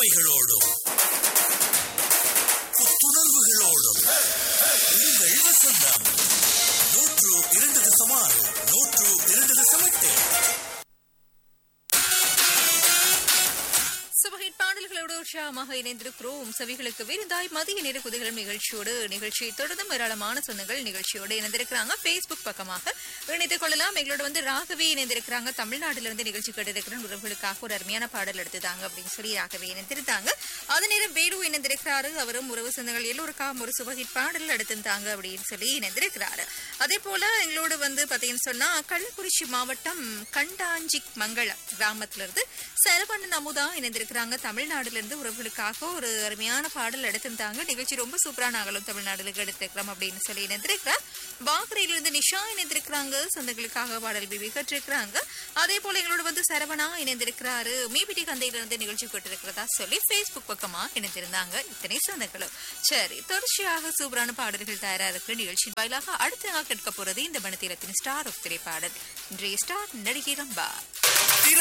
புதுமைகளோடும் புத்துணர்வுகளோடும் உங்கள் வசந்தம் நூற்று இரண்டு தசம் ஆறு நூற்று இரண்டு தசம் எட்டு சுபஹிட் பாடல்களோடு உற்சாகமாக இணைந்திருக்கிறோம் செவிகளுக்கு விருந்தாய் மதிய நேர குதிகளும் நிகழ்ச்சியோடு நிகழ்ச்சியை தொடர்ந்தும் ஏராளமான சொந்தங்கள் நிகழ்ச்சியோடு இணைந்திருக்கிறாங்க பேஸ்புக் பக்கமாக இணைத்துக் கொள்ளலாம் எங்களோட வந்து ராகவி இணைந்திருக்கிறாங்க தமிழ்நாட்டில இருந்து நிகழ்ச்சி கேட்டிருக்கிற உறவுகளுக்காக ஒரு அருமையான பாடல் எடுத்துதாங்க அப்படின்னு சொல்லி ராகவி இணைந்திருந்தாங்க அதே நேரம் வேடு இணைந்திருக்கிறாரு அவரும் உறவு சொந்தங்கள் எல்லோருக்காகவும் ஒரு சுபஹிட் பாடல் எடுத்திருந்தாங்க அப்படின்னு சொல்லி இணைந்திருக்கிறாரு அதே போல எங்களோட வந்து பாத்தீங்கன்னு சொன்னா கள்ளக்குறிச்சி மாவட்டம் கண்டாஞ்சி மங்களம் கிராமத்துல இருந்து சரவணன் அமுதா இணைந்திருக்கிறாங்க தமிழ்நாடுல இருந்து உறவுகளுக்காக ஒரு அருமையான பாடல் எடுத்திருந்தாங்க நிகழ்ச்சி ரொம்ப சூப்பரா நாங்களும் தமிழ்நாடுல எடுத்திருக்கிறோம் அப்படின்னு சொல்லி இணைந்திருக்கிறார் பாக்ரையில இருந்து நிஷா இணைந்திருக்கிறாங்க சொந்தங்களுக்காக பாடல் பிபி கற்றிருக்கிறாங்க அதே போல எங்களோட வந்து சரவணா இணைந்திருக்கிறாரு மீபிடி கந்தையில இருந்து நிகழ்ச்சி கேட்டிருக்கிறதா சொல்லி Facebook பக்கமா இணைந்திருந்தாங்க இத்தனை சொந்தங்களும் சரி தொடர்ச்சியாக சூப்பரான பாடல்கள் தயாரா இருக்கிற நிகழ்ச்சியின் வாயிலாக அடுத்ததாக கேட்க போறது இந்த மனத்திலத்தின் ஸ்டார் ஆஃப் திரைப்பாடல் இன்றைய ஸ்டார் நடிகை ரம்பா திரை